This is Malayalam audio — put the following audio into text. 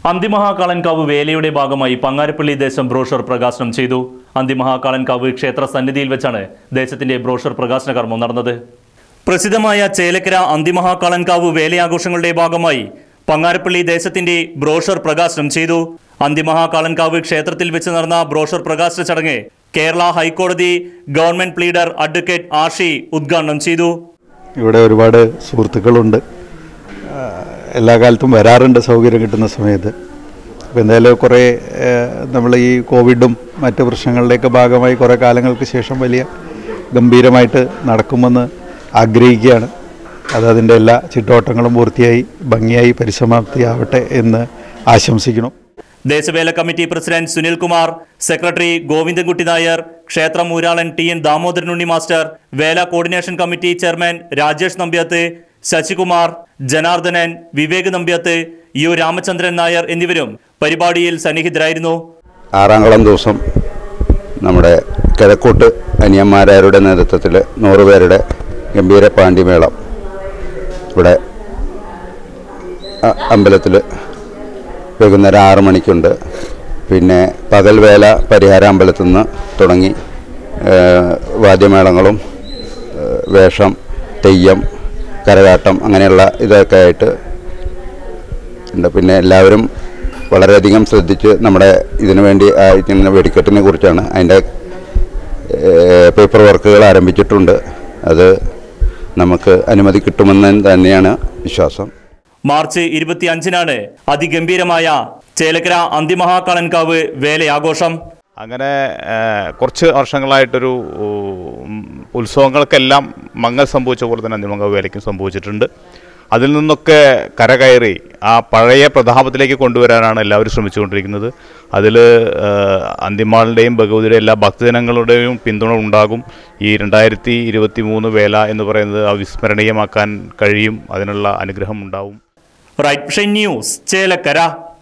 അന്തിമഹാകാളൻകാവ് വേലയുടെ ഭാഗമായി പങ്ങാരപ്പള്ളി ദേശം ബ്രോഷർ പ്രകാശനം ചെയ്തു അന്തിമഹാകാളൻകാവ് ക്ഷേത്ര സന്നിധിയിൽ വെച്ചാണ് ദേശത്തിന്റെ ബ്രോഷർ പ്രകാശന കർമ്മം നടന്നത് പ്രസിദ്ധമായ ചേലക്കര അന്തിമഹാകാളൻകാവ് വേലയാഘോഷങ്ങളുടെ ഭാഗമായി പങ്ങാരപ്പള്ളി ദേശത്തിന്റെ ബ്രോഷർ പ്രകാശനം ചെയ്തു അന്തിമഹാകാളൻകാവ് ക്ഷേത്രത്തിൽ വെച്ച് നടന്ന ബ്രോഷർ പ്രകാശന ചടങ്ങ് കേരള ഹൈക്കോടതി ഗവൺമെന്റ് പ്ലീഡർ അഡ്വക്കേറ്റ് ആഷി ഉദ്ഘാടനം ചെയ്തു ഇവിടെ ഒരുപാട് സുഹൃത്തുക്കളുണ്ട് ആ, എല്ലാ കാലത്തും വരാറുണ്ട് സൗകര്യം കിട്ടുന്ന സമയത്ത് അപ്പോൾ എന്തായാലും കുറേ നമ്മൾ ഈ കോവിഡും മറ്റ് പ്രശ്നങ്ങളുടെയൊക്കെ ഭാഗമായി കുറേ കാലങ്ങൾക്ക് ശേഷം വലിയ ഗംഭീരമായിട്ട് നടക്കുമെന്ന് ആഗ്രഹിക്കുകയാണ് അത് അതിൻ്റെ എല്ലാ ചിട്ടോട്ടങ്ങളും പൂർത്തിയായി ഭംഗിയായി പരിസമാപ്തിയാവട്ടെ എന്ന് ആശംസിക്കണം ദേശവേല committee president Sunilkumar secretary Govindankutty Nair ക്ഷേത്രം ഊരാളൻ T N Damodaran Unni master വേല coordination committee chairman Rajesh Nambiath Sasikumar Janardhanan Vivek Nambiath U Ramachandran Nair എന്നിവരും പരിപാടിയിൽ സന്നിഹിതരായിരുന്നു ആറാംകളം ദിവസം നമ്മുടെ കിഴക്കോട്ട് അനിയന്മാരാരുടെ നേതൃത്വത്തിൽ നൂറുപേരുടെ ഗംഭീര പാണ്ഡിമേളം ഇവിടെ അമ്പലത്തിൽ വൈകുന്നേരം ആറ് മണിക്കുണ്ട് പിന്നെ പകൽവേല പരിഹാര അമ്പലത്തിൽ നിന്ന് തുടങ്ങി ഏഹ്, വാദ്യമേളങ്ങളും ഏഹ്, വേഷം തെയ്യം കരകാട്ടം അങ്ങനെയുള്ള ഇതൊക്കെ ആയിട്ട് ഉണ്ട് പിന്നെ എല്ലാവരും വളരെയധികം ശ്രദ്ധിച്ച് നമ്മുടെ ഇതിനു വേണ്ടി അയക്കുന്ന വെടിക്കെട്ടിനെ കുറിച്ചാണ് അതിൻ്റെ പേപ്പർ വർക്കുകൾ ആരംഭിച്ചിട്ടുണ്ട് അത് നമുക്ക് അനുമതി കിട്ടുമെന്ന് തന്നെയാണ് വിശ്വാസം മാർച്ച് ഇരുപത്തിയഞ്ചിനാണ് അതിഗംഭീരമായ ചേലക്കര അന്തിമഹാകളൻകാവ് വേലയാഘോഷം അങ്ങനെ ആ, കുറച്ച് വർഷങ്ങളായിട്ടൊരു ഉം, ഉത്സവങ്ങൾക്കെല്ലാം മങ്ങൽ സംഭവിച്ച പോലെ തന്നെ അന്തിമംഗ വേലയ്ക്കും സംഭവിച്ചിട്ടുണ്ട് അതിൽ നിന്നൊക്കെ കരകയറി ആ പഴയ പ്രതാപത്തിലേക്ക് കൊണ്ടുവരാനാണ് എല്ലാവരും ശ്രമിച്ചുകൊണ്ടിരിക്കുന്നത് അതിൽ അന്തിമാളിൻ്റെയും ഭഗവതിയുടെയും എല്ലാ ഭക്തജനങ്ങളുടെയും പിന്തുണ ഉണ്ടാകും ഈ രണ്ടായിരത്തി ഇരുപത്തി മൂന്ന് വേല എന്ന് പറയുന്നത് അവിസ്മരണീയമാക്കാൻ കഴിയും അതിനുള്ള അനുഗ്രഹം ഉണ്ടാവും റൈറ്റ് ന്യൂസ് ചേലക്കര